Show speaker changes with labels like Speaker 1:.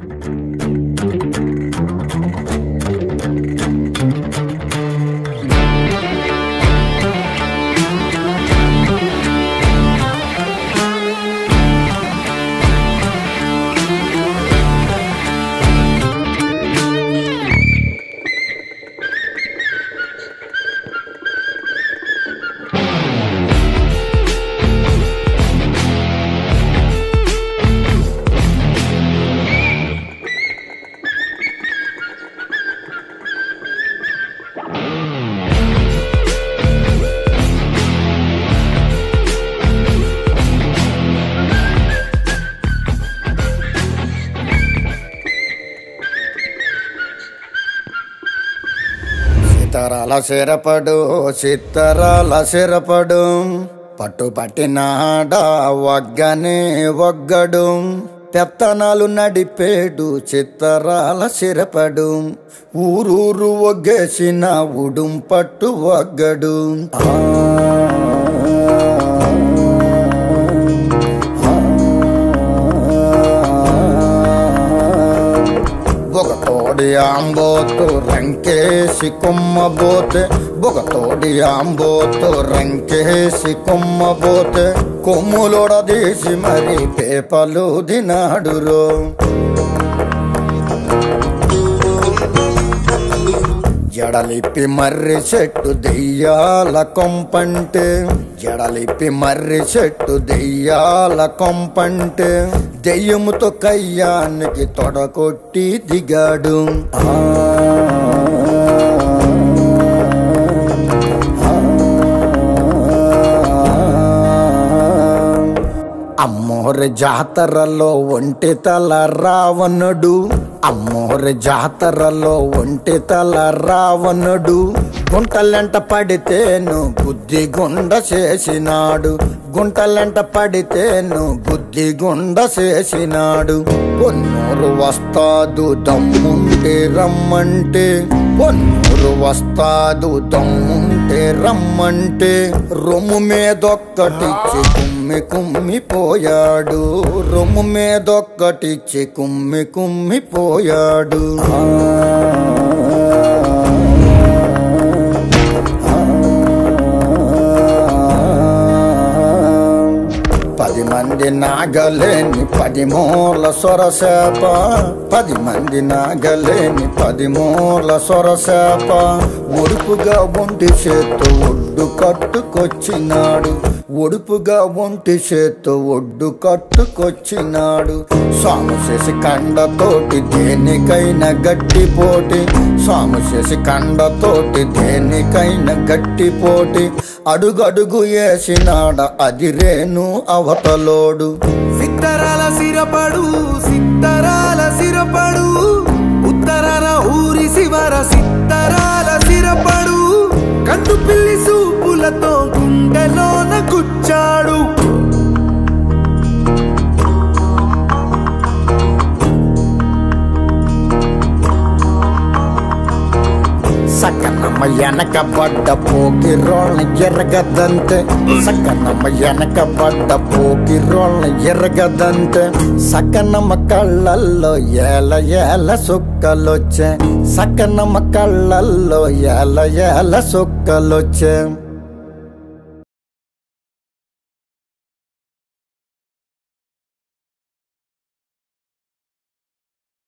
Speaker 1: సితరాల సిరపడు సిత్తరాల సిరపడు పట్టు పట్టినాడ వగ్గనే వగ్గడు పెత్తనాలు నడిపేడు చిత్తరాల సిరపడు ఊరూరు ఒగ్గేసిన ఉడుం పట్టు వగ్గడు ఆ ఒక తోడి ఆంబోతు రంకేసి కొమ్మబోతే ఒక తోడి ఆంబోతు రంకేసి కొమ్మబోతే కొమ్ములొడదీసి మరి పేపలు దినాడురో జడలిప్పి మర్రి చెట్టు దెయ్యాల కొంపంటే జడలిప్పి మర్రి చెట్టు దెయ్యాల కొంపంటే దెయ్యముతో కయ్యానికి తొడకొట్టి దిగాడు ఆ అమ్మోరి జాతరలో ఒంటి తల రావణుడు అమ్మోరి జాతరలో ఒంటి తల రావణుడు గుంటలెంట పడితేను బుద్ధి గుండ చేసినాడు గుంటలెంట పడితేను బుద్ధి గుండ చేసినాడు పొన్నూరు వస్తాదు దమ్ముంటే రమ్మంటే పొన్నూరు వస్తాదు దమ్ముంటే రమ్మంటే రొమ్ము మీదొక్కటిచ్చి కుమ్మి కుమ్మి పోయాడు రొమ్ము మీదొక్కటిచ్చి కుమ్మి కుమ్మి పోయాడు పది మంది నాగలేని పది మూల సొరసేప పది మంది నాగలేని పది మూల సొరసేప ఒడుపుగా ఒంటి చేత్తో ఒడ్డు కట్టుకొచ్చినాడు ఒడుపుగా ఒంటి చేత్తో ఒడ్డు కట్టుకొచ్చినాడు స్వామి చేసి కండతోటి దేనికైనా గట్టి పోటీ స్వామి చేసి కండతోటి దేనికైనా గట్టి పోటీ అడుగడుగు వేసినాడ అది రేణు అవతలోడు
Speaker 2: సిత్తరాల సిరపడు సిత్తరాల సిరపడు ఉత్తరాల ఊరి శివర సిత్తరాల సిరపడు కన్ను పిల్లి సూపులతో గుండెలోన గుచ్చాడు
Speaker 1: సకనమ్మ వెనక పడ్డ పోకి రోళ్ళ ఎరగదంతే సకనమ్మ వెనక పడ్డ పోకి రోళ్ళ ఎరగదంతే సకనమ్మ కళ్ళల్లో ఏల ఏల సుక్కలొచ్చే సకనమ్మ కళ్ళల్లో ఏల ఏల సుక్కలొచ్చే